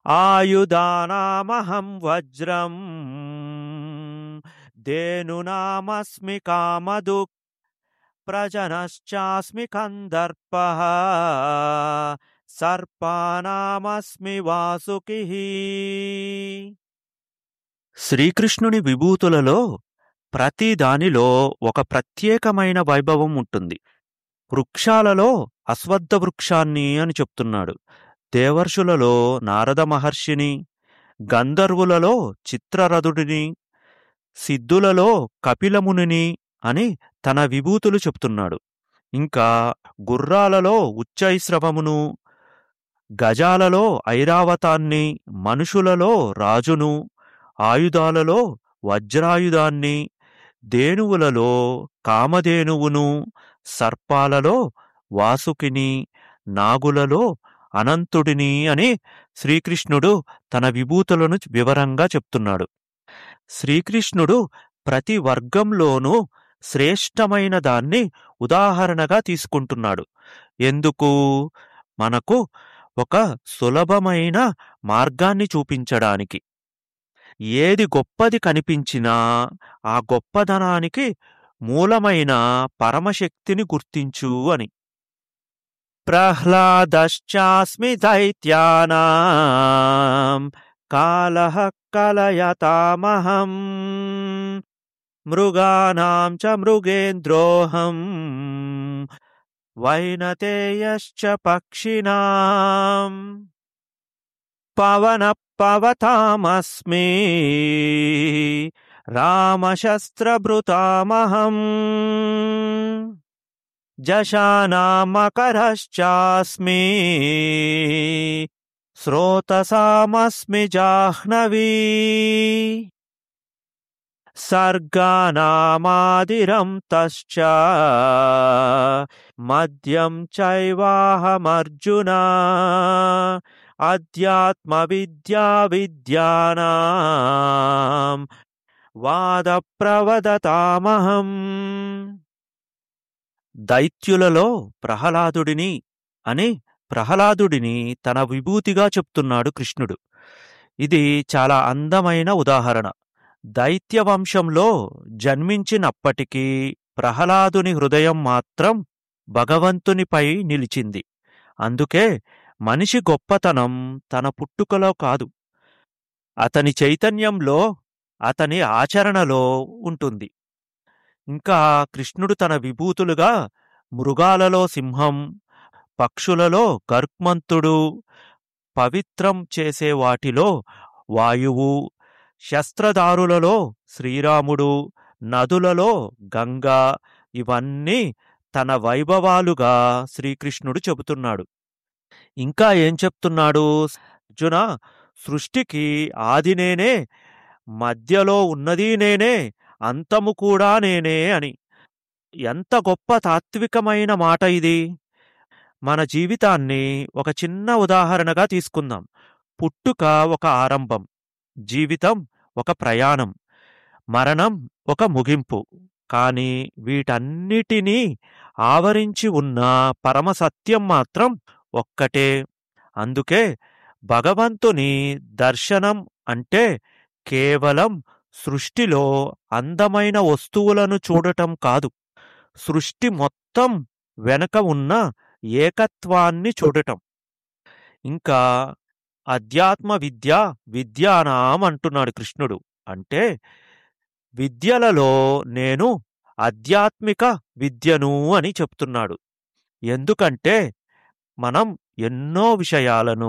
ఆయుధానామహం వజ్రం ధేనునామస్మి కామదుక్ ప్రజనశ్చాస్మి కందర్ప సర్పానామస్మి వాసుకి శ్రీకృష్ణుని విభూతులలో ప్రతి దానిలో ఒక ప్రత్యేకమైన వైభవం ఉంటుంది వృక్షాలలో అశ్వత్థ వృక్షాన్ని అని చెప్తున్నాడు దేవర్షులలో నారద మహర్షిని గంధర్వులలో చిత్రరథుడిని సిద్ధులలో కపిలమునిని అని తన విభూతులు చెప్తున్నాడు ఇంకా గుర్రాలలో ఉచ్చైశ్రవమును గజాలలో ఐరావతాన్ని మనుషులలో రాజును ఆయుధాలలో వజ్రాయుధాన్ని దేనువులలో కామధేనువును సర్పాలలో వాసుకిని నాగులలో అనంతుడిని అని శ్రీకృష్ణుడు తన విభూతులను వివరంగా చెప్తున్నాడు శ్రీకృష్ణుడు ప్రతి వర్గంలోనూ శ్రేష్టమైన దాన్ని ఉదాహరణగా తీసుకుంటున్నాడు ఎందుకు మనకు ఒక సులభమైన మార్గాన్ని చూపించడానికి ఏది గొప్పది కనిపించినా ఆ గొప్పదనానికి మూలమైన పరమశక్తిని గుర్తించు అని ప్రహ్లాదశ్చాస్మి దైత్యానాం కాలః కలయతామహం మృగానాం చ మృగేంద్రోహం వైనతేయశ్చ పక్షిణాం పవన పవతామస్మి రామశస్త్రభృతామహం జశానామకరశ్చాస్మి శ్రోతసామస్మి జాహ్నవీ సర్గానామాదిరం తశ్చ మద్యం చైవాహమర్జున అధ్యాత్మ విద్యా విద్యానాం వాద ప్రవదతామహం దైత్యులలో ప్రహ్లాదుడిని అని ప్రహ్లాదుడిని తన విభూతిగా చెప్తున్నాడు కృష్ణుడు ఇది చాలా అందమైన ఉదాహరణ దైత్య వంశంలో జన్మించినప్పటికీ ప్రహ్లాదుని హృదయం మాత్రం భగవంతునిపై నిలిచింది అందుకే మనిషి గొప్పతనం తన పుట్టుకలో కాదు అతని చైతన్యంలో అతని ఆచరణలో ఉంటుంది ఇంకా కృష్ణుడు తన విభూతులుగా మృగాలలో సింహం పక్షులలో గర్క్మంతుడు పవిత్రం చేసే వాటిలో వాయువు శస్త్రదారులలో శ్రీరాముడు నదులలో గంగా ఇవన్నీ తన వైభవాలుగా శ్రీకృష్ణుడు చెబుతున్నాడు ఇంకా ఏం చెప్తున్నాడు అర్జున సృష్టికి ఆది నేనే మధ్యలో ఉన్నది నేనే అంతము కూడా నేనే అని ఎంత గొప్ప తాత్వికమైన మాట ఇది మన జీవితాన్ని ఒక చిన్న ఉదాహరణగా తీసుకుందాం పుట్టుక ఒక ఆరంభం జీవితం ఒక ప్రయాణం మరణం ఒక ముగింపు కాని వీటన్నిటినీ ఆవరించి ఉన్న పరమసత్యం మాత్రం ఒక్కటే అందుకే భగవంతుని దర్శనం అంటే కేవలం సృష్టిలో అందమైన వస్తువులను చూడటం కాదు సృష్టి మొత్తం వెనక ఉన్న ఏకత్వాన్ని చూడటం ఇంకా అధ్యాత్మ విద్య విద్యానాం అంటున్నాడు కృష్ణుడు అంటే విద్యలలో నేను ఆధ్యాత్మిక విద్యను అని చెప్తున్నాడు ఎందుకంటే మనం ఎన్నో విషయాలను